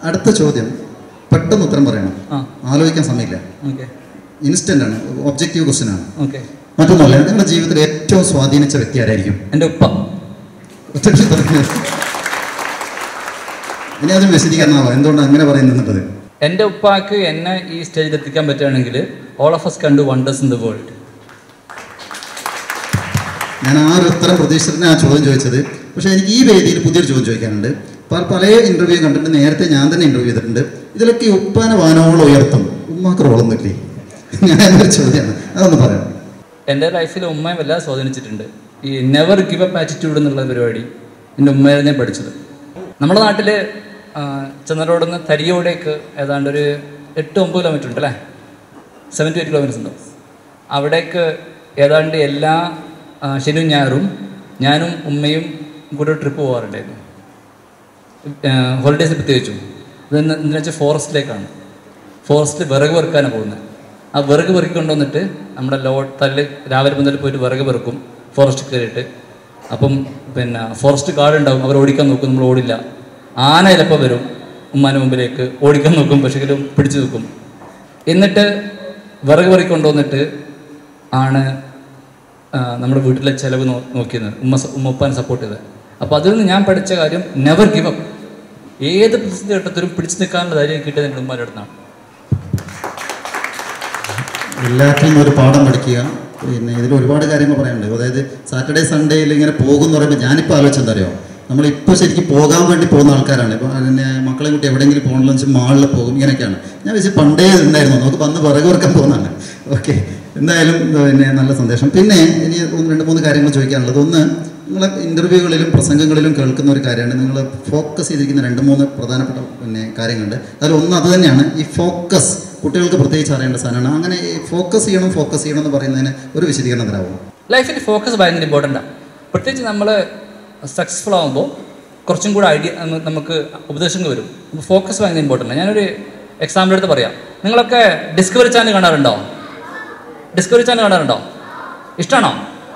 അടുത്ത ചോദ്യം പെട്ടെന്ന് ഉത്തരം പറയണം ആ ആലോചിക്കാൻ സമയമില്ല ഓക്കെ ഇൻസ്റ്റന്റ് ആണ് ഒബ്ജക്റ്റീവ് ക്വസ്റ്റ്യൻ ആണ് ഓക്കെ മറ്റൊന്നുമല്ല നിങ്ങളുടെ ജീവിതത്തിൽ ഏറ്റവും സ്വാധീനിച്ച വ്യക്തി ആരായിരിക്കും എൻ്റെ ഉപ്പ ഒറ്റ ഉത്തരത്തിന് ഇനി അതും വിശദീകരണമാവാം എന്തുകൊണ്ടാണ് അങ്ങനെ പറയുന്നത് എൻ്റെ ഉപ്പാക്ക് എന്നെ ഈ സ്റ്റേജിൽ എത്തിക്കാൻ പറ്റുകയാണെങ്കിൽ all of us can do wonders in the world ഞാൻ ആ ഒരു ഉത്തരം പ്രതീക്ഷിച്ചിട്ടാണ് ആ ചോദ്യം ചോദിച്ചത് പക്ഷേ എനിക്ക് ഈ വേദിയിൽ പുതിയൊരു ചോദ്യം ചോദിക്കാനുണ്ട് പല പല ഇൻ്റർവ്യൂ കണ്ടിട്ട് നേരത്തെ ഞാൻ തന്നെ ഇൻ്റർവ്യൂ ചെയ്തിട്ടുണ്ട് ഇതിലൊക്കെ ഈ ഉപ്പാനെ വാനോളം ഉയർത്തും ഉമ്മാക്ക് റോളൊന്നുമില്ലേ ഞാൻ എന്നൊരു ചോദ്യമാണ് അതൊന്ന് പറയാം എൻ്റെ ലൈഫിൽ ഉമ്മയെ വല്ലാതെ സ്വാധീനിച്ചിട്ടുണ്ട് ഈ നെവർ ഗിവ് അപ്പ് ആറ്റിറ്റ്യൂഡ് എന്നുള്ള പരിപാടി എൻ്റെ ഉമ്മയിൽ ഞാൻ പഠിച്ചത് നമ്മുടെ നാട്ടിൽ ചെന്നരോട് നിന്ന് തരിയോടേക്ക് ഏതാണ്ട് ഒരു എട്ട് ഒമ്പത് കിലോമീറ്റർ ഉണ്ട് അല്ലേ സെവൻ ടു എയ്റ്റ് കിലോമീറ്റേഴ്സ് ഉണ്ടോ അവിടേക്ക് ഏതാണ്ട് എല്ലാ ആ, ശനിയും ഞായറും ഞാനും ഉമ്മയും കൂടെ ട്രിപ്പ് പോകാറുണ്ടായിരുന്നു ഹോളിഡേയ്സ് പ്രത്യേകിച്ചും ഇത് എന്ന് വെച്ചാൽ ഫോറസ്റ്റിലേക്കാണ് ഫോറസ്റ്റിൽ വിറക് പെറുക്കാനാണ് പോകുന്നത് ആ വിറക് പെറുക്കി കൊണ്ടുവന്നിട്ട് നമ്മുടെ ലോ തല്ല് രാവിലെ മുതൽ പോയിട്ട് വിറക് പെറുക്കും ഫോറസ്റ്റ് കയറിയിട്ട് അപ്പം പിന്നെ ഫോറസ്റ്റ് ഗാർഡ് ഉണ്ടാവും അവർ ഓടിക്കാൻ നോക്കും നമ്മൾ ഓടില്ല ആന ചിലപ്പോൾ വരും ഉമ്മാൻ്റെ മുമ്പിലേക്ക് ഓടിക്കാൻ നോക്കും പക്ഷെങ്കിലും പിടിച്ചു നിൽക്കും എന്നിട്ട് വിറക് പെറുക്കി കൊണ്ടുവന്നിട്ട് ആണ് ആ, നമ്മുടെ വീട്ടിലെ ചിലവ് നോ നോക്കിയത് ഉമ്മ സ- ഉമ്മപ്പാനെ സപ്പോർട്ട് ചെയ്തത് അപ്പോൾ അതിൽ നിന്ന് ഞാൻ പഠിച്ച കാര്യം നെവർ ഗിവ് അപ്പ് ഏത് പ്രതിസന്ധി ഘട്ടത്തിലും പിടിച്ചു നിൽക്കാനുള്ള ധൈര്യം കിട്ടിയത് എൻ്റെ ഉമ്മാരുടെ അടുത്താണ് എല്ലാറ്റിൽ നിന്നും ഒരു പാഠം പഠിക്കുക പിന്നെ ഇതിൽ ഒരുപാട് കാര്യങ്ങൾ പറയാനുണ്ട് അതായത് സാറ്റർഡേ സൺഡേയിൽ ഇങ്ങനെ പോകും എന്ന് പറയുമ്പോൾ ഞാനിപ്പോൾ ആലോചിച്ചെന്താ അറിയോ നമ്മളിപ്പോൾ ശരിക്കും പോകാൻ വേണ്ടി പോകുന്ന ആൾക്കാരാണ് ഇപ്പോൾ പിന്നെ മക്കളെ കുട്ടി എവിടെയെങ്കിലും പോകണമെന്ന് വെച്ചാൽ മാളിൽ പോകും ഇങ്ങനെയൊക്കെയാണ് ഞാൻ വെച്ച് പണ്ടേ ഉണ്ടായിരുന്നു നമുക്ക് വന്ന് വിറക് വെറുക്കാൻ പോകുന്നതാണ് ഓക്കെ എന്തായാലും പിന്നെ നല്ല സന്ദേശം പിന്നെ ഇനി ഒന്ന് രണ്ട് മൂന്ന് കാര്യങ്ങൾ ചോദിക്കാനുള്ളത് ഒന്ന് നിങ്ങളെ ഇൻ്റർവ്യൂകളിലും പ്രസംഗങ്ങളിലും കേൾക്കുന്ന ഒരു കാര്യമാണ് നിങ്ങൾ ഫോക്കസ് ചെയ്തിരിക്കുന്ന രണ്ട് മൂന്ന് പ്രധാനപ്പെട്ട പിന്നെ കാര്യങ്ങളുണ്ട് അതിൽ ഒന്ന് അത് തന്നെയാണ് ഈ ഫോക്കസ് കുട്ടികൾക്ക് പ്രത്യേകിച്ച് അറിയേണ്ട സാധനമാണ് അങ്ങനെ ഈ ഫോക്കസ് ചെയ്യണം ഫോക്കസ് ചെയ്യണം എന്ന് പറയുന്നതിന് ഒരു വിശദീകരണം തരാമോ ലൈഫിൽ ഫോക്കസ് ഭയങ്കര ഇമ്പോർട്ടൻ്റാണ് പ്രത്യേകിച്ച് നമ്മൾ സക്സസ്ഫുൾ ആകുമ്പോൾ കുറച്ചും കൂടെ ഐഡിയ നമുക്ക് ഉപദേശങ്ങൾ വരും അപ്പോൾ ഫോക്കസ് ഭയങ്കര ഇമ്പോർട്ടൻ്റ് ഞാനൊരു എക്സാമ്പിൾ എടുത്ത് പറയാം നിങ്ങളൊക്കെ ഡിസ്കവറി ചാനൽ കാണാറുണ്ടോ ഡിസ്കവറി ചാനൽ കാണാറുണ്ടോ ഇഷ്ടമാണോ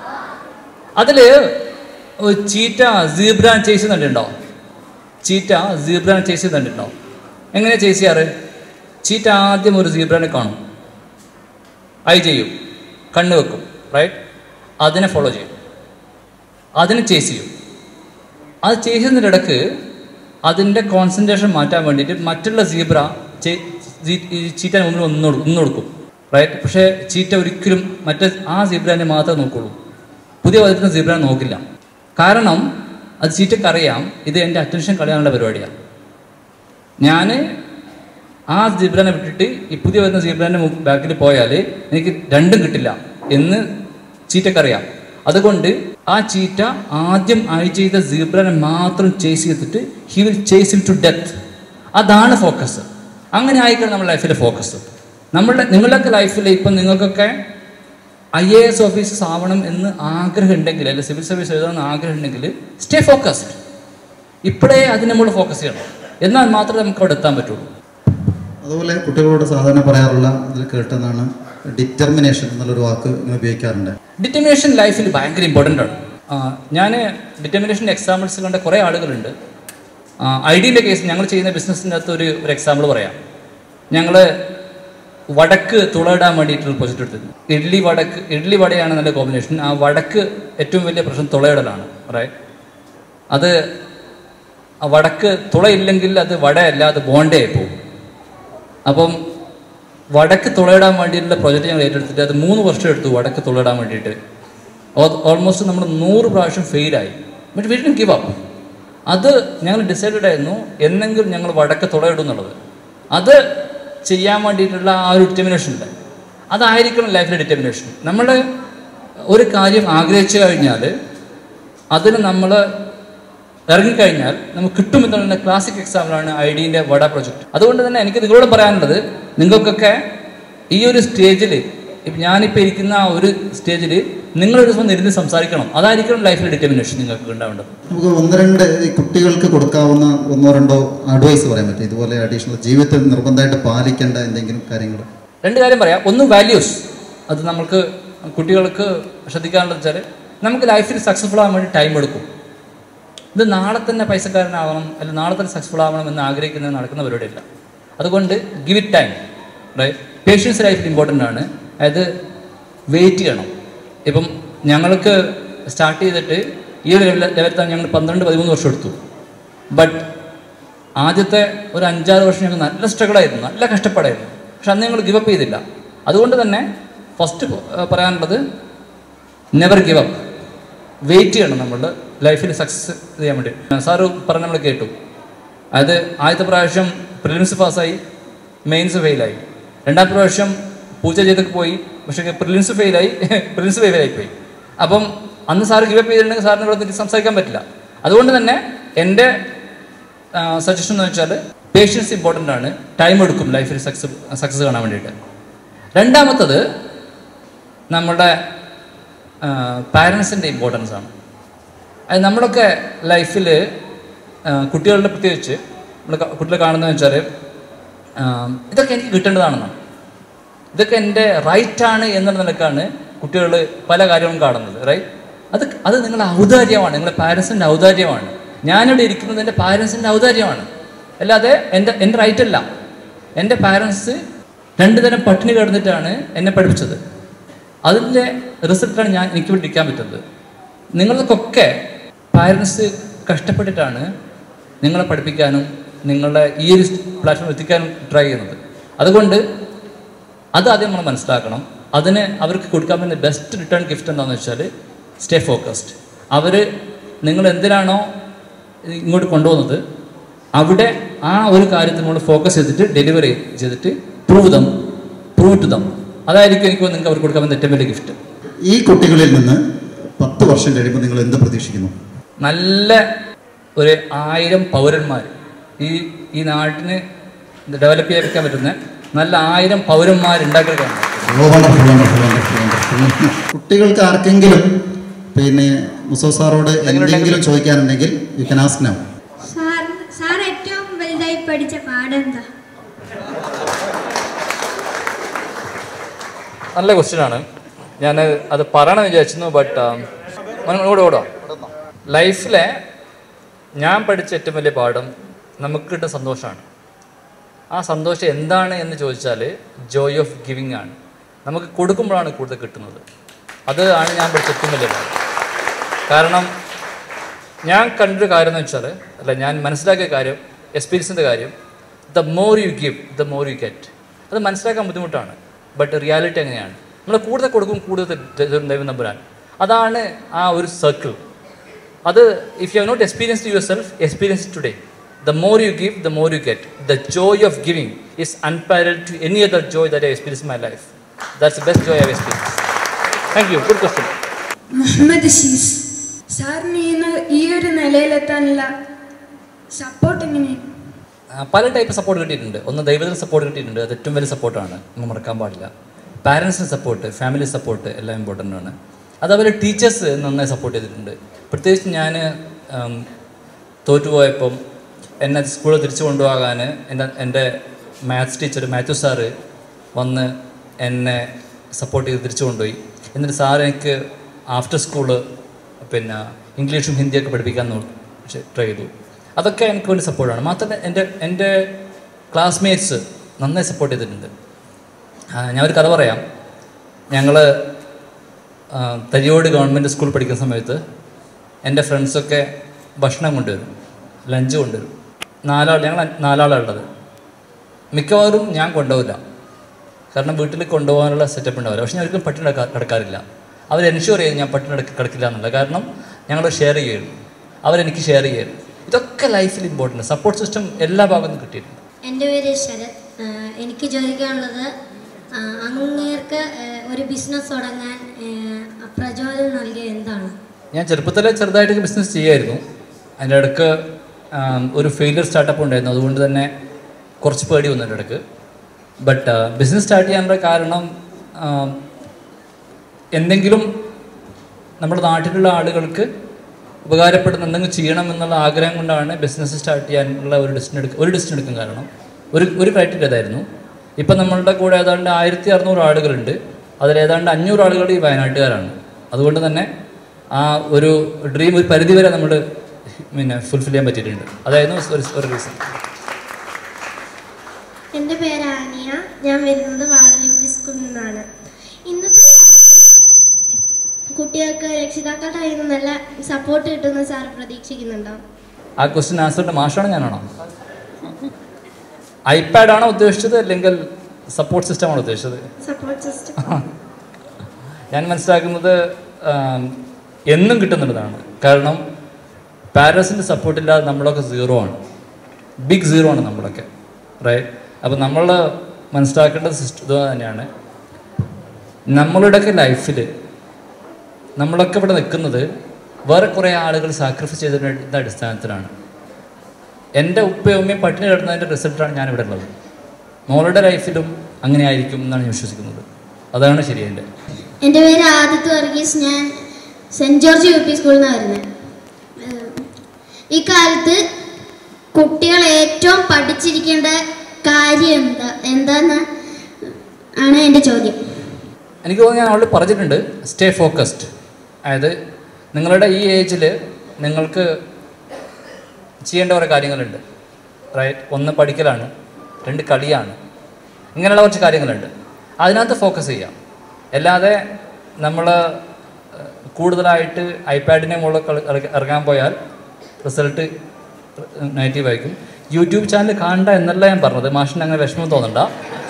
അതിൽ ചീറ്റ സീബ്രാൻ ചേസ് കണ്ടിട്ടുണ്ടോ ചീറ്റ സീബ്രാൻ ചേസ് കണ്ടിട്ടുണ്ടോ എങ്ങനെയാണ് ചേസ് ചെയ്യാറ് ചീറ്റ ആദ്യം ഒരു സീബ്രാനെ കാണും ഐ ചെയ്യും കണ്ണ് വെക്കും റൈറ്റ് അതിനെ ഫോളോ ചെയ്യും അതിനെ ചേസ് ചെയ്യും അത് ചേസ് ചെയ്യുന്നതിൻ്റെ ഇടക്ക് അതിൻ്റെ കോൺസെൻട്രേഷൻ മാറ്റാൻ വേണ്ടിയിട്ട് മറ്റുള്ള സീബ്ര ചീറ്റന് മുന്നിൽ ഒന്ന് കൊടു- ഒന്ന് കൊടുക്കും റൈറ്റ് പക്ഷേ ചീറ്റ ഒരിക്കലും മറ്റേ ആ സീബ്രാനെ മാത്രമേ നോക്കുള്ളൂ പുതിയ വരുന്ന സീബ്രാനെ നോക്കില്ല കാരണം അത് ചീറ്റക്ക് അറിയാം ഇത് എൻ്റെ അറ്റൻഷൻ കളയാനുള്ള പരിപാടിയാണ് ഞാൻ ആ സീബ്രനെ വിട്ടിട്ട് ഈ പുതിയ വരുന്ന സീബ്രൻ്റെ ബാക്കിൽ പോയാൽ എനിക്ക് രണ്ടും കിട്ടില്ല എന്ന് ചീറ്റക്കറിയാം അതുകൊണ്ട് ആ ചീറ്റ ആദ്യം ഐ ചെയ്ത സീബ്രനെ മാത്രം ചേസ് ചെയ്തിട്ട് he will chase into death അതാണ് ഫോക്കസ് അങ്ങനെ ആയിക്കണം നമ്മുടെ ലൈഫിലെ ഫോക്കസ് നമ്മളുടെ നിങ്ങളുടെയൊക്കെ ലൈഫിൽ ഇപ്പം നിങ്ങൾക്കൊക്കെ ഐ എ എസ് ഓഫീസേഴ്സ് ആവണം എന്ന് ആഗ്രഹം ഉണ്ടെങ്കിൽ അല്ലെങ്കിൽ സിവിൽ സർവീസ് എഴുതണമെന്ന് ആഗ്രഹം ഉണ്ടെങ്കിൽ സ്റ്റേ ഫോക്കസ്ഡ് ഇപ്പോഴേ അതിന് നമ്മൾ ഫോക്കസ് ചെയ്യണം എന്നാൽ മാത്രമേ നമുക്ക് അവിടെ എത്താൻ പറ്റുള്ളൂ അതുപോലെ കുട്ടികളോട് സാധാരണ പറയാറുള്ള ഇതിൽ കേട്ടെന്നാണ് ഡിറ്റർമിനേഷൻ എന്നുള്ളൊരു വാക്ക് ഇങ്ങനെ ഉപയോഗിക്കാറുണ്ട് ഡിറ്റർമിനേഷൻ ലൈഫിൽ ഭയങ്കര ഇമ്പോർട്ടൻ്റ് ആണ് ഞാൻ ഡിറ്റർമിനേഷൻ്റെ എക്സാമ്പിൾസ് കണ്ട കുറേ ആളുകളുണ്ട് ഐഡിയൻ്റെ കേസ് ഞങ്ങൾ ചെയ്യുന്ന ബിസിനസ്സിൻ്റെ അകത്ത് ഒരു ഒരു എക്സാമ്പിൾ പറയാം ഞങ്ങൾ വടക്ക് തുളയിടാൻ വേണ്ടിയിട്ടുള്ള പ്രൊജക്റ്റ് എടുത്തിരുന്നു ഇഡ്ലി വടക്ക് ഇഡ്ലി വടയാണ് നല്ല കോമ്പിനേഷൻ ആ വടക്ക് ഏറ്റവും വലിയ പ്രശ്നം തുളയിടലാണ് റൈറ്റ് അത് ആ വടക്ക് തുളയില്ലെങ്കിൽ അത് വടയല്ല അത് ബോണ്ടേ ആയി പോകും അപ്പം വടക്ക് തുളയിടാൻ വേണ്ടിയിട്ടുള്ള പ്രൊജക്റ്റ് ഞങ്ങൾ ഏറ്റെടുത്തിട്ട് അത് മൂന്ന് വർഷം എടുത്തു വടക്ക് തുളയിടാൻ വേണ്ടിയിട്ട് ഓൾമോസ്റ്റ് നമ്മൾ നൂറ് പ്രാവശ്യം ഫെയിലായി ബട്ട് വീട്ടിൽ ഗിവ് അപ്പ് അത് ഞങ്ങൾ ഡിസൈഡഡ് ആയിരുന്നു എന്നെങ്കിലും ഞങ്ങൾ വടക്ക് തുളയിടും എന്നുള്ളത് അത് ചെയ്യാൻ വേണ്ടിയിട്ടുള്ള ആ ഒരു ഡിറ്റർമിനേഷൻ ഉണ്ട് അതായിരിക്കണം ലൈഫിലെ ഡിറ്റർമിനേഷൻ നമ്മൾ ഒരു കാര്യം ആഗ്രഹിച്ചു കഴിഞ്ഞാൽ അതിന് നമ്മൾ ഇറങ്ങിക്കഴിഞ്ഞാൽ നമുക്ക് കിട്ടുമെന്നുള്ള ക്ലാസിക് എക്സാമ്പിളാണ് ഐ ഡിൻ്റെ വട പ്രൊജക്ട് അതുകൊണ്ട് തന്നെ എനിക്ക് നിങ്ങളോട് പറയാനുള്ളത് നിങ്ങൾക്കൊക്കെ ഈ ഒരു സ്റ്റേജിൽ ഇപ്പം ഞാനിപ്പോൾ ഇരിക്കുന്ന ആ ഒരു സ്റ്റേജിൽ നിങ്ങളൊരു ദിവസം ഇരുന്ന് സംസാരിക്കണം അതായിരിക്കണം ലൈഫിൽ ഡിറ്റർമിനേഷൻ നിങ്ങൾക്ക് ഉണ്ടാവേണ്ടത് നമുക്ക് ഒന്ന് രണ്ട് ഈ കുട്ടികൾക്ക് കൊടുക്കാവുന്ന ഒന്നോ രണ്ടോ അഡ്വൈസ് പറയാൻ പറ്റും ഇതുപോലെ അഡീഷണൽ ജീവിതത്തിൽ നിർബന്ധമായിട്ട് പാലിക്കേണ്ട എന്തെങ്കിലും കാര്യങ്ങൾ രണ്ട് കാര്യം പറയാം ഒന്ന് വാല്യൂസ് അത് നമുക്ക് കുട്ടികൾക്ക് ശ്രദ്ധിക്കാനുള്ളത് വെച്ചാൽ നമുക്ക് ലൈഫിൽ സക്സസ്ഫുൾ ആകാൻ വേണ്ടി ടൈം എടുക്കും ഇത് നാളെ തന്നെ പൈസക്കാരനാവണം അല്ലെങ്കിൽ നാളെ തന്നെ സക്സസ്ഫുൾ ആവണം എന്ന് ആഗ്രഹിക്കുന്നത് നടക്കുന്ന പരിപാടിയല്ല അതുകൊണ്ട് give it time right patience ലൈഫിൽ ഇമ്പോർട്ടൻ്റ് ആണ് അതായത് വെയിറ്റ് ചെയ്യണം ഇപ്പം ഞങ്ങൾക്ക് സ്റ്റാർട്ട് ചെയ്തിട്ട് ഈ ഒരു ലെവലിൽ ലെവലെത്താൻ ഞങ്ങൾ പന്ത്രണ്ട് പതിമൂന്ന് വർഷം എടുത്തു ബട്ട് ആദ്യത്തെ ഒരു അഞ്ചാറ് വർഷം ഞങ്ങൾ നല്ല സ്ട്രഗിളായിരുന്നു നല്ല കഷ്ടപ്പാടായിരുന്നു പക്ഷെ അന്ന് ഞങ്ങൾ ഗിവപ്പ് ചെയ്തില്ല അതുകൊണ്ട് തന്നെ ഫസ്റ്റ് പറയാനുള്ളത് നെവർ ഗിവ് അപ്പ് വെയിറ്റ് ചെയ്യണം നമ്മളുടെ ലൈഫിൽ സക്സസ് ചെയ്യാൻ വേണ്ടി സാറ് പറഞ്ഞ നമ്മൾ കേട്ടു അത് ആദ്യത്തെ പ്രാവശ്യം പ്രിലിംസ് പാസ്സായി മെയിൻസ് ഫെയിലായി രണ്ടാമത്തെ പ്രാവശ്യം പൂജ ചെയ്തൊക്കെ പോയി പക്ഷേ പ്രിലിംസ് ഫെയിലായി പ്രിലിംസ് ഫെയിലായി പോയി അപ്പം അന്ന് സാറ് ഗിവപ്പ് ചെയ്തിട്ടുണ്ടെങ്കിൽ സാറിന് ഇവിടെ നിന്ന് സംസാരിക്കാൻ പറ്റില്ല അതുകൊണ്ട് തന്നെ എൻ്റെ സജഷൻ എന്ന് വെച്ചാൽ പേഷ്യൻസ് ഇമ്പോർട്ടൻ്റ് ആണ് ടൈം എടുക്കും ലൈഫിൽ സക്സസ് സക്സസ് കാണാൻ വേണ്ടിയിട്ട് രണ്ടാമത്തത് നമ്മുടെ പാരൻസിൻ്റെ ഇമ്പോർട്ടൻസ് ആണ് അത് നമ്മളൊക്കെ ലൈഫിൽ കുട്ടികളുടെ പ്രത്യേകിച്ച് നമ്മൾ കുട്ടികളെ കാണുന്നതെന്ന് വെച്ചാൽ ഇതൊക്കെ എനിക്ക് കിട്ടേണ്ടതാണെന്നാണ് ഇതൊക്കെ എൻ്റെ റൈറ്റ് ആണ് എന്നുള്ള നിലക്കാണ് കുട്ടികൾ പല കാര്യങ്ങളും കാണുന്നത് റൈറ്റ് അത് അത് നിങ്ങളുടെ ഔദാര്യമാണ് നിങ്ങളുടെ പാരൻസിൻ്റെ ഔദാര്യമാണ് ഞാനിവിടെ ഇരിക്കുന്നത് എൻ്റെ പാരൻസിൻ്റെ ഔദാര്യമാണ് അല്ലാതെ എൻ്റെ എൻ്റെ റൈറ്റ് അല്ല എൻ്റെ പാരൻസ് രണ്ടു തരം പട്ടിണി കിടന്നിട്ടാണ് എന്നെ പഠിപ്പിച്ചത് അതിൻ്റെ റിസൾട്ടാണ് ഞാൻ എനിക്ക് വേണ്ടി ഇരിക്കാൻ പറ്റുന്നത് നിങ്ങൾക്കൊക്കെ പാരൻസ് കഷ്ടപ്പെട്ടിട്ടാണ് നിങ്ങളെ പഠിപ്പിക്കാനും നിങ്ങളുടെ ഈ ഒരു പ്ലാറ്റ്ഫോം എത്തിക്കാനും ട്രൈ ചെയ്യുന്നത് അതുകൊണ്ട് അത് ആദ്യം നമ്മൾ മനസ്സിലാക്കണം അതിന് അവർക്ക് കൊടുക്കാൻ പറ്റുന്ന ബെസ്റ്റ് റിട്ടേൺ ഗിഫ്റ്റ് എന്താണെന്ന് വെച്ചാൽ സ്റ്റേ ഫോക്കസ്ഡ് അവർ നിങ്ങൾ എന്തിനാണോ ഇങ്ങോട്ട് കൊണ്ടുപോകുന്നത് അവിടെ ആ ഒരു കാര്യത്തിൽ നമ്മൾ ഫോക്കസ് ചെയ്തിട്ട് ഡെലിവറി ചെയ്തിട്ട് prove them prove to them അതായിരിക്കും എനിക്ക് നിങ്ങൾക്ക് അവർക്ക് കൊടുക്കാൻ പറ്റുന്ന ഏറ്റവും വലിയ ഗിഫ്റ്റ് ഈ കുട്ടികളിൽ നിന്ന് പത്ത് വർഷം കഴിയുമ്പോൾ നിങ്ങൾ എന്ത് പ്രതീക്ഷിക്കുന്നു നല്ല ഒരു ആയിരം പൗരന്മാർ ഈ ഈ നാട്ടിന് ഡെവലപ്പ് ചെയ്യിക്കാൻ പറ്റുന്ന നല്ല ആയിരം പൗരന്മാർ ഉണ്ടാക്കിയെടുക്കാൻ oh wonderful wonderful wonderful wonderful കുട്ടികൾക്ക് ആർക്കെങ്കിലും പിന്നെ മുസോ സാറോട് എന്തെങ്കിലും ചോദിക്കാനുണ്ടെങ്കിൽ you can ask now sir sir ഏറ്റവും വലുതായി പഠിച്ച പാഠം എന്താ നല്ല ക്വസ്റ്റ്യൻ ആണ് ഞാൻ അത് പറയണം വിചാരിച്ചിരുന്നു ബട്ട് ഓടെ ഓടോ ലൈഫിലെ ഞാൻ പഠിച്ച ഏറ്റവും വലിയ പാഠം നമുക്ക് കിട്ടുന്ന സന്തോഷമാണ് ആ സന്തോഷം എന്താണ് എന്ന് ചോദിച്ചാൽ ജോയ് ഓഫ് ഗിവിങ് ആണ് നമുക്ക് കൊടുക്കുമ്പോഴാണ് കൂടുതൽ കിട്ടുന്നത് അത് ആണ് ഞാൻ പഠിച്ച ഏറ്റവും വലിയ പാഠം കാരണം ഞാൻ കണ്ടൊരു കാര്യം എന്ന് വെച്ചാൽ അല്ല ഞാൻ മനസ്സിലാക്കിയ കാര്യം എക്സ്പീരിയൻസിൻ്റെ കാര്യം the more you give the more you get അത് മനസ്സിലാക്കാൻ ബുദ്ധിമുട്ടാണ് ബട്ട് റിയാലിറ്റി എങ്ങനെയാണ് നമ്മൾ കൂടുതൽ കൊടുക്കും കൂടുതൽ ദൈവം ദൈവം നമ്പുരാൻ അതാണ് ആ ഒരു സർക്കിൾ അത് if you have not experience yourself experience today the more you give the more you get the joy of giving is unparalleled to any other joy that I experience my life that's best joy I experience thank you good question Muhammad Shees സാറിന് ഇന്ന് ഈ ഒരു നിലയിലെത്താനുള്ള support എങ്ങനെയാണ് ആ, പല type support കിട്ടിയിട്ടുണ്ട് ഒന്ന് ദൈവത്തിന് സപ്പോർട്ട് കിട്ടിയിട്ടുണ്ട് അത് ഏറ്റവും വലിയ സപ്പോർട്ടാണ് നമ്മൾ മറക്കാൻ പാടില്ല പാരൻസിന് സപ്പോർട്ട് ഫാമിലി സപ്പോർട്ട് എല്ലാം ഇമ്പോർട്ടൻ്റ് ആണ് അതേപോലെ ടീച്ചേഴ്സ് നന്നായി സപ്പോർട്ട് ചെയ്തിട്ടുണ്ട് പ്രത്യേകിച്ച് ഞാൻ തോറ്റുപോയപ്പം എന്നെ സ്കൂളിൽ തിരിച്ചു കൊണ്ടുപോകാൻ എൻ്റെ എൻ്റെ മാത്സ് ടീച്ചർ മാത്യു സാറ് വന്ന് എന്നെ സപ്പോർട്ട് ചെയ്ത് തിരിച്ചു കൊണ്ടുപോയി എന്നിട്ട് സാർ എനിക്ക് ആഫ്റ്റർ സ്കൂള് പിന്നെ ഇംഗ്ലീഷും ഹിന്ദിയൊക്കെ പഠിപ്പിക്കാൻ ട്രൈ ചെയ്തു അതൊക്കെ എനിക്ക് വേണ്ടി സപ്പോർട്ടാണ് മാത്രമല്ല എൻ്റെ എൻ്റെ ക്ലാസ്മേറ്റ്സ് നന്നായി സപ്പോർട്ട് ചെയ്തിട്ടുണ്ട് ആ, ഞാൻ ഒരു കഥ പറയാം ഞങ്ങൾ തരിയോട് ഗവൺമെൻറ് സ്കൂൾ പഠിക്കുന്ന സമയത്ത് എൻ്റെ ഫ്രണ്ട്സൊക്കെ ഭക്ഷണം കൊണ്ടുവരും ലഞ്ച് കൊണ്ടുവരും നാലാൾ ഞങ്ങൾ നാലാളാണ് ഉള്ളത് മിക്കവാറും ഞാൻ കൊണ്ടുപോകില്ല കാരണം വീട്ടിൽ കൊണ്ടുപോകാനുള്ള സെറ്റപ്പ് ഉണ്ടാവില്ല പക്ഷെ ഞാൻ ഒരിക്കലും പട്ടിണി കിടക്കാ- കിടക്കാറില്ല അവർ എൻഷുർ ചെയ്യും ഞാൻ പട്ടിണി കിടക്ക- കിടക്കില്ല എന്നുള്ള കാരണം ഞങ്ങൾ ഷെയർ ചെയ്യുന്നു അവരെനിക്ക് ഷെയർ ചെയ്യും ഇതൊക്കെ ലൈഫിൽ ഇമ്പോർട്ടൻ്റ് സപ്പോർട്ട് സിസ്റ്റം എല്ലാ ഭാഗത്തും കിട്ടിയിട്ടുണ്ട് എൻ്റെ പേര് ശരത് ആഹ് എനിക്ക് ചോദിക്കാനുള്ളത് ആഹ് അങ്ങേർക്ക് ആഹ് ഒരു ബിസിനസ് തുടങ്ങാൻ ആഹ് പ്രചോദനം നൽകിയ എന്താണ് ഞാൻ ചെറുപ്പത്തിലെ ചെറുതായിട്ട് ബിസിനസ് ചെയ്യായിരുന്നു അതിൻ്റെ ഇടയ്ക്ക് ആം, ഒരു ഫെയിലിയർ സ്റ്റാർട്ടപ്പ് ഉണ്ടായിരുന്നു അതുകൊണ്ട് തന്നെ കുറച്ച് പേടി വന്നു എൻ്റെ ഇടയ്ക്ക് ബട്ട് ബിസിനസ് സ്റ്റാർട്ട് ചെയ്യാനുള്ള കാരണം ആം, എന്തെങ്കിലും നമ്മുടെ നാട്ടിലുള്ള ആളുകൾക്ക് ഉപകാരപ്പെടുന്ന എന്തെങ്കിലും ചെയ്യണം എന്നുള്ള ആഗ്രഹം കൊണ്ടാണ് ബിസിനസ് സ്റ്റാർട്ട് ചെയ്യാനുള്ള ഒരു ഡിസിഷൻ എടുക്കുക ഒരു ഡിസിഷൻ എടുക്കാൻ കാരണം ഒരു ഒരു ക്രൈറ്റീരിയ അതായിരുന്നു ഇപ്പം നമ്മളുടെ കൂടെ ഏതാണ്ട് ആയിരത്തി അറുന്നൂറ് ആളുകളുണ്ട് അതിൽ ഏതാണ്ട് അഞ്ഞൂറ് ആളുകൾ ഈ വയനാട്ടുകാരാണ് അതുകൊണ്ട് തന്നെ ആ ഒരു ഡ്രീം ഒരു പരിധി വരെ നമ്മൾ പിന്നെ ഫുൾഫിൽ ചെയ്യാൻ പറ്റിയിട്ടുണ്ട് അതായിരുന്നു ഒരു ഒരു റീസൺ എൻ്റെ പേര് ആനിയ ഞാൻ വരുന്നത് വാളയൂപ്പി സ്കൂളിൽ നിന്നാണ് ഇന്നത്തെ കാലത്ത് കുട്ടികൾക്ക് രക്ഷിതാക്കളുടെ കയ്യിൽ നിന്ന് നല്ല സപ്പോർട്ട് കിട്ടുമെന്ന് സാർ പ്രതീക്ഷിക്കുന്നുണ്ടോ ആ ക്വസ്റ്റ്യൻ ആൻസറിൻ്റെ മാഷാണ് ഞാനാണോ ഐപാഡ് ആണോ ഉദ്ദേശിച്ചത് അല്ലെങ്കിൽ സപ്പോർട്ട് സിസ്റ്റമാണോ ഉദ്ദേശിച്ചത് സപ്പോർട്ട് സിസ്റ്റം ഞാൻ മനസ്സിലാക്കുന്നത് ആം, എന്നും കിട്ടുന്നുള്ളതാണ് കാരണം പാരൻസിൻ്റെ സപ്പോർട്ടില്ലാതെ നമ്മളൊക്കെ സീറോ ആണ് ബിഗ് സീറോ ആണ് നമ്മളൊക്കെ റൈറ്റ് അപ്പോൾ നമ്മൾ മനസ്സിലാക്കേണ്ട സിസ്റ്റം ഇത് തന്നെയാണ് നമ്മളുടെയൊക്കെ ലൈഫിൽ നമ്മളൊക്കെ ഇവിടെ നിൽക്കുന്നത് വേറെ കുറേ ആളുകൾ സാക്രിഫൈസ് ചെയ്തതിൻ്റെ അടിസ്ഥാനത്തിലാണ് എൻ്റെ ഉപ്പയും ഉമ്മയും പട്ടിണി കിടന്നതിൻ്റെ റിസൾട്ടാണ് ഞാനിവിടെ ഉള്ളത് മോളുടെ ലൈഫിലും അങ്ങനെ ആയിരിക്കും എന്നാണ് ഞാൻ വിശ്വസിക്കുന്നത് അതാണ് ശരി എൻ്റെ എൻ്റെ പേര് ആദിത്യ വർഗീസ് ഞാൻ സെൻറ് ജോർജ് യു പി സ്കൂളിൽ നിന്നാണ് വരുന്നത് ഏഹ് ഈ കാലത്ത് കുട്ടികൾ ഏറ്റവും പഠിച്ചിരിക്കേണ്ട കാര്യം എന്താ എന്താന്ന് ആണ് എൻ്റെ ചോദ്യം എനിക്ക് തോന്നുന്നു ഞാൻ ഓൾറെഡി പറഞ്ഞിട്ടുണ്ട് സ്റ്റേ ഫോക്കസ്ഡ് അതായത് നിങ്ങളുടെ ഈ ഏജിൽ നിങ്ങൾക്ക് ചെയ്യേണ്ട കുറേ കാര്യങ്ങളുണ്ട് റൈറ്റ് ഒന്ന് പഠിക്കലാണ് രണ്ട് കളിയാണ് ഇങ്ങനെയുള്ള കുറച്ച് കാര്യങ്ങളുണ്ട് അതിനകത്ത് ഫോക്കസ് ചെയ്യാം അല്ലാതെ നമ്മൾ കൂടുതലായിട്ട് ഐപാഡിനെ മുകളിൽ കളി- ഇറങ്ങ- ഇറങ്ങാൻ പോയാൽ റിസൾട്ട് നെഗറ്റീവ് ആയിരിക്കും യൂട്യൂബ് ചാനൽ കാണണ്ട എന്നല്ല ഞാൻ പറഞ്ഞത് മാഷിന് അങ്ങനെ വിഷമം തോന്നണ്ട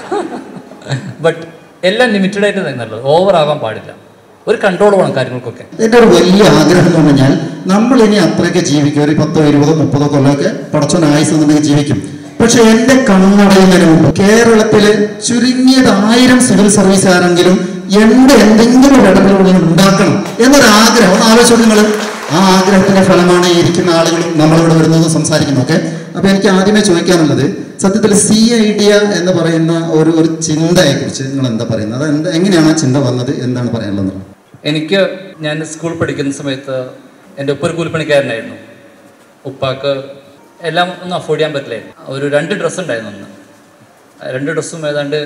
ബട്ട് എല്ലാം ലിമിറ്റഡ് ആയിട്ട് തന്നെ നല്ലത് ഓവർ ആകാൻ പാടില്ല ഒരു കൺട്രോൾ വേണം കാര്യങ്ങൾക്കൊക്കെ എൻ്റെ ഒരു വലിയ ആഗ്രഹം എന്ന് പറഞ്ഞാൽ നമ്മൾ ഇനി അത്രയൊക്കെ ജീവിക്കും ഒരു പത്തോ ഇരുപതോ മുപ്പതോ കൊല്ലമൊക്കെ പടച്ചോൻ ആയുസ് എന്നുണ്ടെങ്കിൽ ജീവിക്കും പക്ഷെ എന്റെ കണ്ണടയുന്നതിന് മുമ്പ് കേരളത്തില് ചുരുങ്ങിയത് ആയിരം സിവിൽ സർവീസുകാരെങ്കിലും എന്റെ എന്തെങ്കിലും ഒരു ഇടപെടലുകൾ ഉണ്ടാക്കണം എന്നൊരു ആഗ്രഹം ഒന്ന് ആലോചിച്ചു നിങ്ങൾ ആ ആഗ്രഹത്തിന്റെ ഫലമാണ് ഈ ഇരിക്കുന്ന ആളുകളും നമ്മളിവിടെ വരുന്നതും സംസാരിക്കുന്നു ഓക്കെ അപ്പൊ എനിക്ക് ആദ്യമേ ചോദിക്കാനുള്ളത് സത്യത്തിൽ സി ഐഡിയ എന്ന് പറയുന്ന ഒരു ഒരു ചിന്തയെ കുറിച്ച് നിങ്ങൾ എന്താ പറയുന്നത് അത് എന്താ എങ്ങനെയാണ് ആ ചിന്ത വന്നത് എന്താണ് പറയാനുള്ളത് എനിക്ക് ഞാൻ സ്കൂൾ പഠിക്കുന്ന സമയത്ത് എൻ്റെ ഉപ്പ ഒരു കൂലിപ്പണിക്കാരനായിരുന്നു ഉപ്പാക്ക് എല്ലാം ഒന്നും അഫോർഡ് ചെയ്യാൻ പറ്റില്ലായിരുന്നു ഒരു രണ്ട് ഡ്രസ്സ് ഉണ്ടായിരുന്നു അന്ന് ആ രണ്ട് ഡ്രസ്സും ഏതാണ്ട്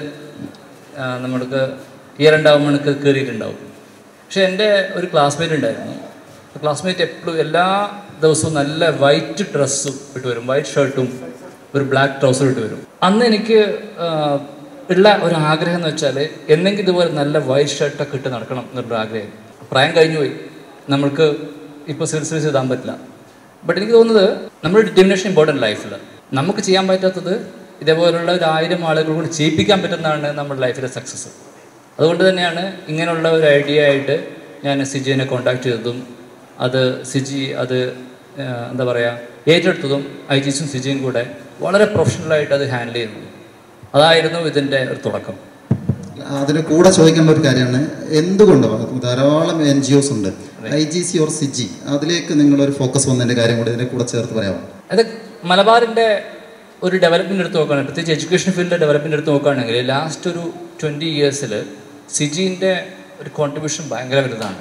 ആ, നമ്മൾക്ക് ഇയർ ഉണ്ടാകുമ്പോൾ എനിക്ക് കയറിയിട്ടുണ്ടാവും പക്ഷെ എൻ്റെ ഒരു ക്ലാസ്മേറ്റ് ഉണ്ടായിരുന്നു ക്ലാസ്മേറ്റ് എപ്പോഴും എല്ലാ ദിവസവും നല്ല വൈറ്റ് ഡ്രസ്സും ഇട്ട് വരും വൈറ്റ് ഷർട്ടും ഒരു ബ്ലാക്ക് ട്രൗസർ ഇട്ട് വരും അന്ന് എനിക്ക് ആ, ഉള്ള ഒരു ആഗ്രഹം എന്ന് വെച്ചാൽ എന്നെങ്കിലും ഇതുപോലെ നല്ല വൈറ്റ് ഷർട്ടൊക്കെ ഇട്ട് നടക്കണം എന്നൊരു ആഗ്രഹം പ്രായം കഴിഞ്ഞു പോയി നമ്മൾക്ക് ഇപ്പോൾ സിവിൽ സർവീസ് ഇടാൻ പറ്റില്ല ബട്ട് എനിക്ക് തോന്നുന്നത് നമ്മുടെ ഡിറ്റർമിനേഷൻ ഇമ്പോർട്ടൻ്റ് ലൈഫിൽ നമുക്ക് ചെയ്യാൻ പറ്റാത്തത് ഇതേപോലുള്ള ഒരു ആയിരം ആളുകൾ കൂടി ചെയ്യിപ്പിക്കാൻ പറ്റുന്നതാണ് നമ്മുടെ ലൈഫിലെ സക്സസ് അതുകൊണ്ട് തന്നെയാണ് ഇങ്ങനെയുള്ള ഒരു ഐഡിയ ആയിട്ട് ഞാൻ സിജിനെ കോണ്ടാക്ട് ചെയ്തതും അത് സിജി അത് ആ, എന്താ പറയുക ഏറ്റെടുത്തതും ഐ ജിസും സിജിയും കൂടെ വളരെ പ്രൊഫഷണലായിട്ട് അത് ഹാൻഡിൽ ചെയ്യുന്നു അതായിരുന്നു ഇതിൻ്റെ ഒരു തുടക്കം അതിന് കൂടെ ചോദിക്കേണ്ട ഒരു കാര്യമാണ് എന്തുകൊണ്ട് ധാരാളം എൻ ജി ഒസ് ഉണ്ട് I G C or CG അതിലേക്ക് നിങ്ങളൊരു ഫോക്കസ് വന്നതിന്റെ കാര്യം കൂടി ഇതിനെ കൂടെ ചേർത്ത് പറയാമോ അത് മലബാറിൻ്റെ ഒരു ഡെവലപ്മെൻറ്റ് എടുത്ത് നോക്കുകയാണെങ്കിൽ പ്രത്യേകിച്ച് എഡ്യൂക്കേഷൻ ഫീൽഡിൻ്റെ ഡെവലപ്മെൻറ്റ് എടുത്ത് നോക്കുകയാണെങ്കിൽ ലാസ്റ്റ് ഒരു ട്വൻറ്റി ഇയേഴ്സിൽ സിജിൻ്റെ ഒരു കോൺട്രിബ്യൂഷൻ ഭയങ്കര വലുതാണ്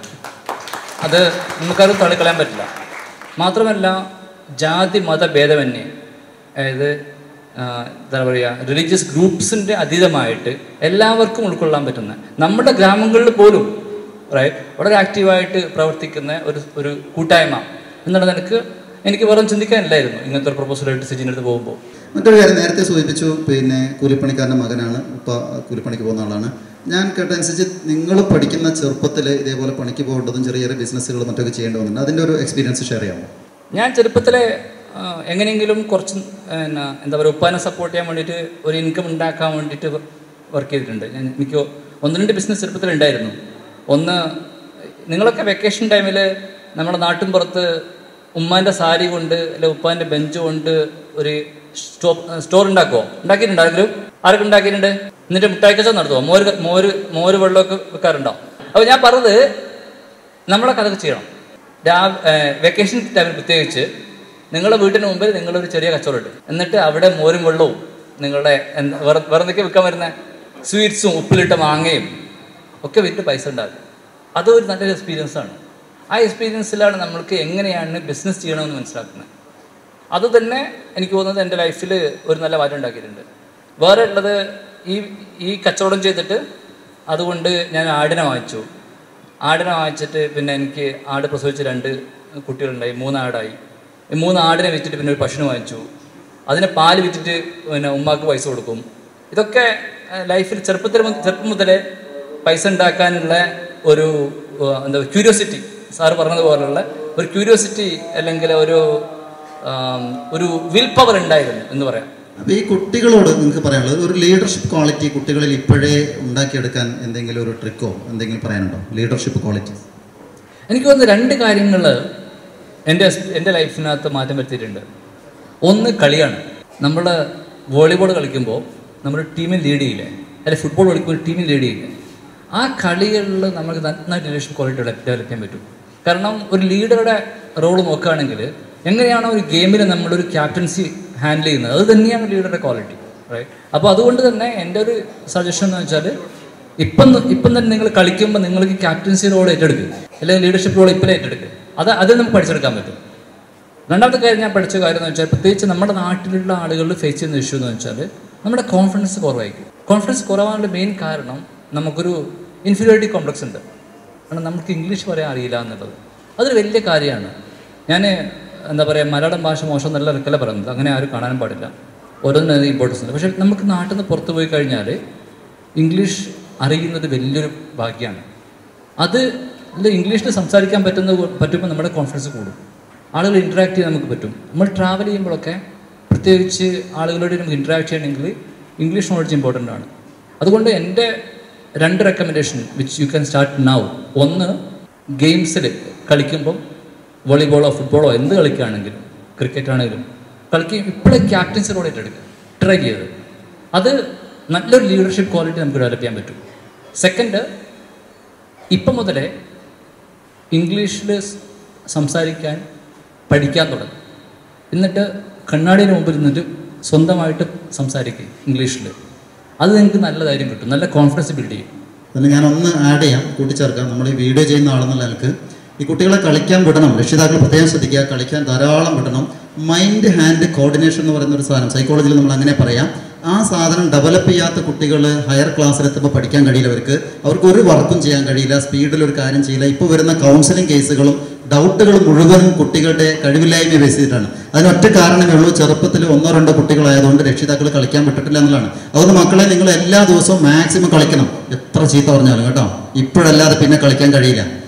അത് നമുക്കത് തള്ളിക്കളയാൻ പറ്റില്ല മാത്രമല്ല ജാതി മത ഭേദമന്യേ അതായത് ആ, എന്താ പറയുക റിലീജിയസ് ഗ്രൂപ്പ്സിൻ്റെ അതീതമായിട്ട് എല്ലാവർക്കും ഉൾക്കൊള്ളാൻ പറ്റുന്ന നമ്മുടെ ഗ്രാമങ്ങളിൽ പോലും റൈറ്റ് വളരെ ആക്റ്റീവായിട്ട് പ്രവർത്തിക്കുന്ന ഒരു ഒരു കൂട്ടായ്മ എന്നുള്ളത് എനിക്ക് എനിക്ക് വെറും ചിന്തിക്കാനില്ലായിരുന്നു ഇങ്ങനത്തെ ഒരു പ്രൊപ്പോസലായിട്ട് സിജിൻ്റെ അടുത്ത് പോകുമ്പോൾ മറ്റൊരു കാര്യം നേരത്തെ സൂചിപ്പിച്ചു പിന്നെ കൂലിപ്പണിക്കാരൻ്റെ മകനാണ് ഉപ്പ കൂലിപ്പണിക്ക് പോകുന്ന ആളാണ് ഞാൻ കേട്ടനുസരിച്ച് നിങ്ങൾ പഠിക്കുന്ന ചെറുപ്പത്തിൽ ഇതേപോലെ പണിക്ക് പോകേണ്ടതും ചെറിയ ചെറിയ ബിസിനസ്സുകൾ മറ്റൊക്കെ ചെയ്യേണ്ടി വന്നിട്ടുണ്ട് അതിൻ്റെ ഒരു എക്സ്പീരിയൻസ് ഷെയർ ചെയ്യാമോ ഞാൻ ചെറുപ്പത്തിലെ ആ, എങ്ങനെയെങ്കിലും കുറച്ച് എന്നാ എന്താ പറയുക ഉപ്പാനെ സപ്പോർട്ട് ചെയ്യാൻ വേണ്ടിയിട്ട് ഒരു ഇൻകം ഉണ്ടാക്കാൻ വേണ്ടിയിട്ട് വർക്ക് ചെയ്തിട്ടുണ്ട് ഞാൻ എനിക്ക് ഒന്ന് രണ്ട് ബിസിനസ് ചെറുപ്പത്തിൽ ഉണ്ടായിരുന്നു ഒന്ന് നിങ്ങളൊക്കെ വെക്കേഷൻ ടൈമിൽ നമ്മുടെ നാട്ടിൻ പുറത്ത് ഉമ്മാൻ്റെ സാരി കൊണ്ട് അല്ലെ ഉപ്പാൻ്റെ ബെഞ്ച് കൊണ്ട് ഒരു സ്റ്റോ സ്റ്റോർ ഉണ്ടാക്കുമോ ഉണ്ടാക്കിയിട്ടുണ്ടോ ആരെങ്കിലും ആരൊക്കെ ഉണ്ടാക്കിയിട്ടുണ്ട് എന്നിട്ട് മുട്ടായിക്കച്ച നടത്തുമോ മോര് മോര് മോര് വെള്ളമൊക്കെ വെക്കാറുണ്ടോ അപ്പോൾ ഞാൻ പറഞ്ഞത് നമ്മളൊക്കെ അതൊക്കെ ചെയ്യണം രാ വെക്കേഷൻ ടൈമിൽ പ്രത്യേകിച്ച് നിങ്ങളുടെ വീട്ടിന് മുമ്പിൽ നിങ്ങളൊരു ചെറിയ കച്ചവടം ഉണ്ട് എന്നിട്ട് അവിടെ മോരും വെള്ളവും നിങ്ങളുടെ എന്താ വേറെ വേറെ എന്തൊക്കെ വിൽക്കാൻ വരുന്ന സ്വീറ്റ്സും ഉപ്പിലിട്ട മാങ്ങയും ഒക്കെ വിറ്റ് പൈസ ഉണ്ടാകും അതൊരു നല്ലൊരു എക്സ്പീരിയൻസ് ആണ് ആ എക്സ്പീരിയൻസിലാണ് നമ്മൾക്ക് എങ്ങനെയാണ് ബിസിനസ് ചെയ്യണമെന്ന് മനസ്സിലാക്കുന്നത് അത് തന്നെ എനിക്ക് തോന്നുന്നത് എൻ്റെ ലൈഫിൽ ഒരു നല്ല മാറ്റം ഉണ്ടാക്കിയിട്ടുണ്ട് വേറെ ഉള്ളത് ഈ ഈ കച്ചവടം ചെയ്തിട്ട് അതുകൊണ്ട് ഞാൻ ആടിനെ വാങ്ങിച്ചു ആടിനെ വാങ്ങിച്ചിട്ട് പിന്നെ എനിക്ക് ആട് പ്രസവിച്ച് രണ്ട് കുട്ടികളുണ്ടായി മൂന്നാടായി ഈ മൂന്ന് ആടിനെ വിറ്റിട്ട് പിന്നെ ഒരു പശുവിനെ വാങ്ങിച്ചു അതിനെ പാല് വിറ്റിട്ട് പിന്നെ ഉമ്മാക്ക് പൈസ കൊടുക്കും ഇതൊക്കെ ലൈഫിൽ ചെറുപ്പത്തിൽ മുത- ചെറുപ്പം മുതലേ പൈസ ഉണ്ടാക്കാനുള്ള ഒരു ഏഹ്, എന്താ ക്യൂരിയോസിറ്റി സാറ് പറഞ്ഞതുപോലുള്ള ഒരു ക്യൂരിയോസിറ്റി അല്ലെങ്കിൽ ഒരു ആം, ഒരു വിൽ പവർ ഉണ്ടായിരുന്നു എന്ന് പറയാം അപ്പോൾ ഈ കുട്ടികളോട് നിങ്ങൾക്ക് പറയാനുള്ളത് ഒരു ലീഡർഷിപ്പ് ക്വാളിറ്റി കുട്ടികളിൽ ഇപ്പോഴേ ഉണ്ടാക്കിയെടുക്കാൻ എന്തെങ്കിലും ഒരു ട്രിക്കോ എന്തെങ്കിലും പറയാനുണ്ടോ ലീഡർഷിപ്പ് ക്വാളിറ്റി എനിക്ക് തോന്നുന്നു രണ്ട് കാര്യങ്ങൾ എൻ്റെ എൻ്റെ ലൈഫിനകത്ത് മാറ്റം വരുത്തിയിട്ടുണ്ട് ഒന്ന് കളിയാണ് നമ്മൾ വോളിബോൾ കളിക്കുമ്പോൾ നമ്മൾ ടീമിൽ ലീഡ് ചെയ്യില്ലേ അല്ലെ ഫുട്ബോൾ കളിക്കുമ്പോൾ ടീമിൽ ലീഡ് ചെയ്യില്ലേ ആ കളികളിൽ നമുക്ക് നന്നായിട്ട് ലീഡർഷിപ്പ് ക്വാളിറ്റി ഡെവലപ്പ് ചെയ്യാൻ പറ്റും കാരണം ഒരു ലീഡറുടെ റോൾ നോക്കുകയാണെങ്കിൽ എങ്ങനെയാണോ ഒരു ഗെയിമിൽ നമ്മളൊരു ക്യാപ്റ്റൻസി ഹാൻഡിൽ ചെയ്യുന്നത് അത് തന്നെയാണ് ലീഡറുടെ ക്വാളിറ്റി റൈറ്റ് അപ്പോൾ അതുകൊണ്ട് തന്നെ എൻ്റെ ഒരു സജഷൻ എന്ന് വെച്ചാൽ ഇപ്പം ഇപ്പം തന്നെ നിങ്ങൾ കളിക്കുമ്പോൾ നിങ്ങൾക്ക് ക്യാപ്റ്റൻസി റോൾ ഏറ്റെടുക്കുക അല്ലെങ്കിൽ ലീഡർഷിപ്പ് റോൾ ഇപ്പം ഏറ്റെടുക്കുക അത് അത് നമുക്ക് പഠിച്ചെടുക്കാൻ പറ്റും രണ്ടാമത്തെ കാര്യം ഞാൻ പഠിച്ച കാര്യം എന്ന് വെച്ചാൽ പ്രത്യേകിച്ച് നമ്മുടെ നാട്ടിലുള്ള ആളുകളിൽ ഫേസ് ചെയ്യുന്ന ഇഷ്യൂ എന്ന് വെച്ചാൽ നമ്മുടെ കോൺഫിഡൻസ് കുറവായിരിക്കും കോൺഫിഡൻസ് കുറവാനുള്ള മെയിൻ കാരണം നമുക്കൊരു ഇൻഫീരിയോറിറ്റി കോംപ്ലക്സ് ഉണ്ട് കാരണം നമുക്ക് ഇംഗ്ലീഷ് പറയാൻ അറിയില്ല എന്നുള്ളത് അതൊരു വലിയ കാര്യമാണ് ഞാൻ എന്താ പറയുക മലയാളം ഭാഷ മോശം എന്നല്ല ഒരിക്കലും പറയുന്നത് അങ്ങനെ ആരും കാണാനും പാടില്ല ഓരോന്നിനും ഇമ്പോർട്ടൻസ് ഉണ്ട് പക്ഷേ നമുക്ക് നാട്ടിൽ നിന്ന് പുറത്ത് പോയി കഴിഞ്ഞാൽ ഇംഗ്ലീഷ് അറിയുന്നത് വലിയൊരു ഭാഗ്യമാണ് അത് ഇത് ഇംഗ്ലീഷിൽ സംസാരിക്കാൻ പറ്റുന്ന പറ്റുമ്പോൾ നമ്മുടെ കോൺഫിഡൻസ് കൂടും ആളുകൾ ഇൻറ്ററാക്ട് ചെയ്യാൻ നമുക്ക് പറ്റും നമ്മൾ ട്രാവൽ ചെയ്യുമ്പോഴൊക്കെ പ്രത്യേകിച്ച് ആളുകളോട് നമുക്ക് ഇൻറ്ററാക്ട് ചെയ്യണമെങ്കിൽ ഇംഗ്ലീഷ് നോളജ് ഇമ്പോർട്ടൻ്റ് ആണ് അതുകൊണ്ട് എൻ്റെ രണ്ട് recommendation which you can start now ഒന്ന് ഗെയിംസിൽ കളിക്കുമ്പം വോളിബോളോ ഫുട്ബോളോ എന്ത് കളിക്കുകയാണെങ്കിലും ക്രിക്കറ്റ് ആണെങ്കിലും കളിക്കും ഇപ്പോഴേ ക്യാപ്റ്റൻസി റോൾ ഏറ്റെടുക്കുക ട്രൈ ചെയ്തത് അത് നല്ലൊരു ലീഡർഷിപ്പ് ക്വാളിറ്റി നമുക്ക് ഡെവലപ്പ് ചെയ്യാൻ പറ്റും സെക്കൻഡ് ഇപ്പം മുതലേ ഇംഗ്ലീഷിൽ സംസാരിക്കാൻ പഠിക്കാൻ തുടങ്ങും എന്നിട്ട് കണ്ണാടിയുടെ മുമ്പിൽ നിന്നിട്ട് സ്വന്തമായിട്ട് സംസാരിക്കുക ഇംഗ്ലീഷിൽ അത് നിങ്ങൾക്ക് നല്ല ധൈര്യം കിട്ടും നല്ല കോൺഫിഡൻസ് ബിൽഡ് ചെയ്യും പിന്നെ ഞാൻ ഒന്ന് ആഡ് ചെയ്യാം കൂട്ടിച്ചേർക്കാം നമ്മൾ ഈ വീഡിയോ ചെയ്യുന്ന ആളെന്നുള്ള നിലക്ക് ഈ കുട്ടികളെ കളിക്കാൻ വിടണം രക്ഷിതാക്കൾ പ്രത്യേകം ശ്രദ്ധിക്കുക കളിക്കാൻ ധാരാളം വിടണം മൈൻഡ് ഹാൻഡ് കോർഡിനേഷൻ എന്ന് പറയുന്ന ഒരു സാധനം സൈക്കോളജിയിൽ നമ്മൾ അങ്ങനെ പറയാം ആ സാധനം ഡെവലപ്പ് ചെയ്യാത്ത കുട്ടികൾ ഹയർ ക്ലാസ്സിലെത്തുമ്പോൾ പഠിക്കാൻ കഴിയില്ല അവർക്ക് അവർക്ക് ഒരു വർക്കും ചെയ്യാൻ കഴിയില്ല സ്പീഡിൽ ഒരു കാര്യം ചെയ്യില്ല ഇപ്പോൾ വരുന്ന കൗൺസിലിംഗ് കേസുകളും ഡൗട്ടുകൾ മുഴുവനും കുട്ടികളുടെ കഴിവില്ലായ്മ ബേസ് ചെയ്തിട്ടാണ് അതിനൊറ്റ കാരണമേ ഉള്ളൂ ചെറുപ്പത്തിൽ ഒന്നോ രണ്ടോ കുട്ടികളായതുകൊണ്ട് രക്ഷിതാക്കൾ കളിക്കാൻ വിട്ടിട്ടില്ല എന്നുള്ളതാണ് അതുകൊണ്ട് മക്കളെ നിങ്ങൾ എല്ലാ ദിവസവും മാക്സിമം കളിക്കണം എത്ര ചീത്ത പറഞ്ഞാലും കേട്ടോ ഇപ്പോഴല്ലാതെ പിന്നെ കളിക്കാൻ കഴിയില്ല